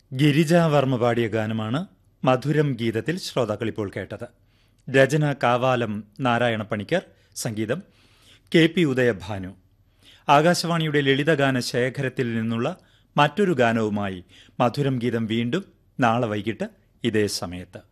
ഗിരിജാവർമ്മ പാടിയ ഗാനമാണ് മധുരം ഗീതത്തിൽ ശ്രോതാക്കൾ ഇപ്പോൾ കേട്ടത് രചന കാവാലം നാരായണ പണിക്കർ സംഗീതം കെ പി ഉദയഭാനു ആകാശവാണിയുടെ ലളിതഗാന ശേഖരത്തിൽ നിന്നുള്ള മറ്റൊരു ഗാനവുമായി മധുരം ഗീതം വീണ്ടും നാളെ വൈകിട്ട് ഇതേ സമയത്ത്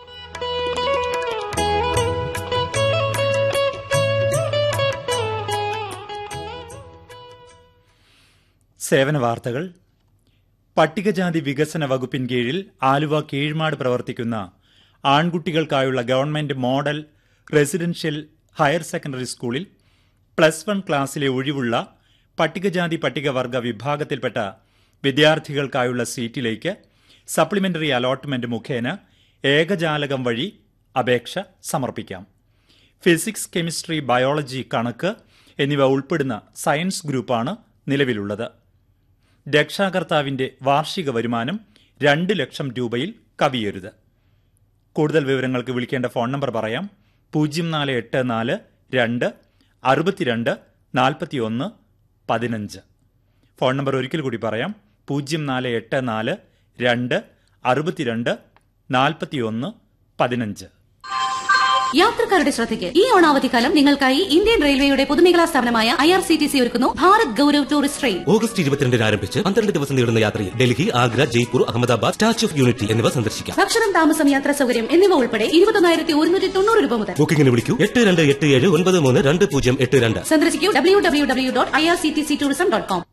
സേവന വാർത്തകൾ പട്ടികജാതി വികസന വകുപ്പിൻ കീഴിൽ ആലുവ കീഴ്മാട് പ്രവർത്തിക്കുന്ന ആൺകുട്ടികൾക്കായുള്ള government model residential higher secondary സ്കൂളിൽ പ്ലസ് വൺ ക്ലാസ്സിലെ ഒഴിവുള്ള പട്ടികജാതി പട്ടികവർഗ വിഭാഗത്തിൽപ്പെട്ട വിദ്യാർത്ഥികൾക്കായുള്ള സീറ്റിലേക്ക് സപ്ലിമെന്ററി അലോട്ട്മെന്റ് മുഖേന ഏകജാലകം വഴി അപേക്ഷ സമർപ്പിക്കാം ഫിസിക്സ് കെമിസ്ട്രി ബയോളജി കണക്ക് എന്നിവ ഉൾപ്പെടുന്ന സയൻസ് ഗ്രൂപ്പാണ് നിലവിലുള്ളത് രക്ഷാകർത്താവിന്റെ വാർഷിക വരുമാനം രണ്ട് ലക്ഷം രൂപയിൽ കവിയരുത് കൂടുതൽ വിവരങ്ങൾക്ക് വിളിക്കേണ്ട ഫോൺ നമ്പർ പറയാം പൂജ്യം നാല് എട്ട് നാല് രണ്ട് അറുപത്തിരണ്ട് നാൽപ്പത്തി ഒന്ന് പതിനഞ്ച് ഫോൺ നമ്പർ ഒരിക്കൽ കൂടി പറയാം പൂജ്യം നാല് എട്ട് നാല് രണ്ട് അറുപത്തിരണ്ട് നാൽപ്പത്തി ഒന്ന് പതിനഞ്ച് യാത്രക്കാരുടെ ശ്രദ്ധയ്ക്ക് ഈ ഓണാവധിക്കാലം നിങ്ങൾക്കായി ഇന്ത്യൻ റെയിൽവേയുടെ പൊതുമേഖലാ സ്ഥാപനമായ I R C T C ഒരുക്കുന്നു Bharat Gaurav tourist train August ഇരുപത്തിരണ്ടിന് ആരംഭിച്ച് പന്ത്രണ്ട് ദിവസം നീളുന്ന യാത്രയിൽ Delhi Agra Jaipur Ahmedabad Statue of Unity എന്നിവ സന്ദർശിക്കാം ഭക്ഷണം താമസം യാത്രാ സൗകര്യം എന്നിവ ഉൾപ്പെടെ ഇരുപത്തൊന്നായിരത്തി ഒരുന്നൂറ്റി തൊണ്ണൂറ് രൂപ മുതൽ ബുക്കിംഗിന് വിളിക്കൂ എട്ട് രണ്ട് എട്ട് ഏഴ് ഒൻപത് മൂന്ന് രണ്ട് പൂജ്യം എട്ട് രണ്ട് സന്ദർശിക്കൂ W W W dot I R C T C tourism dot com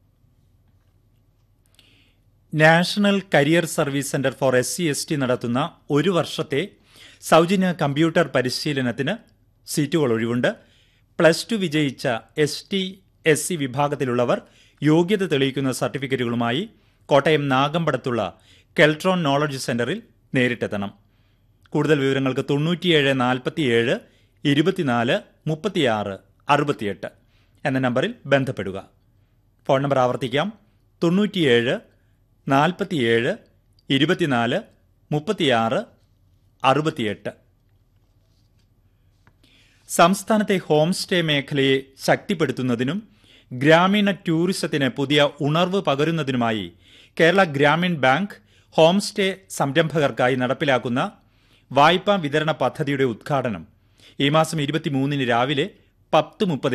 national career service centre for S C S T നടത്തുന്ന ഒരു വർഷത്തെ സൗജന്യ കമ്പ്യൂട്ടർ പരിശീലനത്തിന് സീറ്റുകൾ ഒഴിവുണ്ട് പ്ലസ് ടു വിജയിച്ച എസ് ടി എസ് സി വിഭാഗത്തിലുള്ളവർ യോഗ്യത തെളിയിക്കുന്ന സർട്ടിഫിക്കറ്റുകളുമായി കോട്ടയം നാഗമ്പടത്തുള്ള കെൽട്രോൺ നോളജ് സെന്ററിൽ നേരിട്ടെത്തണം കൂടുതൽ വിവരങ്ങൾക്ക് തൊണ്ണൂറ്റിയേഴ് നാൽപ്പത്തിയേഴ് ഇരുപത്തിനാല് മുപ്പത്തിയാറ് അറുപത്തിയെട്ട് എന്ന നമ്പറിൽ ബന്ധപ്പെടുക ഫോൺ നമ്പർ ആവർത്തിക്കാം തൊണ്ണൂറ്റിയേഴ് നാൽപ്പത്തിയേഴ് ഇരുപത്തിനാല് മുപ്പത്തിയാറ് അറുപത്തിയെട്ട് സംസ്ഥാനത്തെ ഹോം സ്റ്റേ മേഖലയെ ശക്തിപ്പെടുത്തുന്നതിനും ഗ്രാമീണ ടൂറിസത്തിന് പുതിയ ഉണർവ് പകരുന്നതിനുമായി Kerala Gramin bank home stay സംരംഭകർക്കായി നടപ്പിലാക്കുന്ന വായ്പാ വിതരണ പദ്ധതിയുടെ ഉദ്ഘാടനം ഈ മാസം ഇരുപത്തിമൂന്നിന് രാവിലെ പത്ത് മുപ്പത്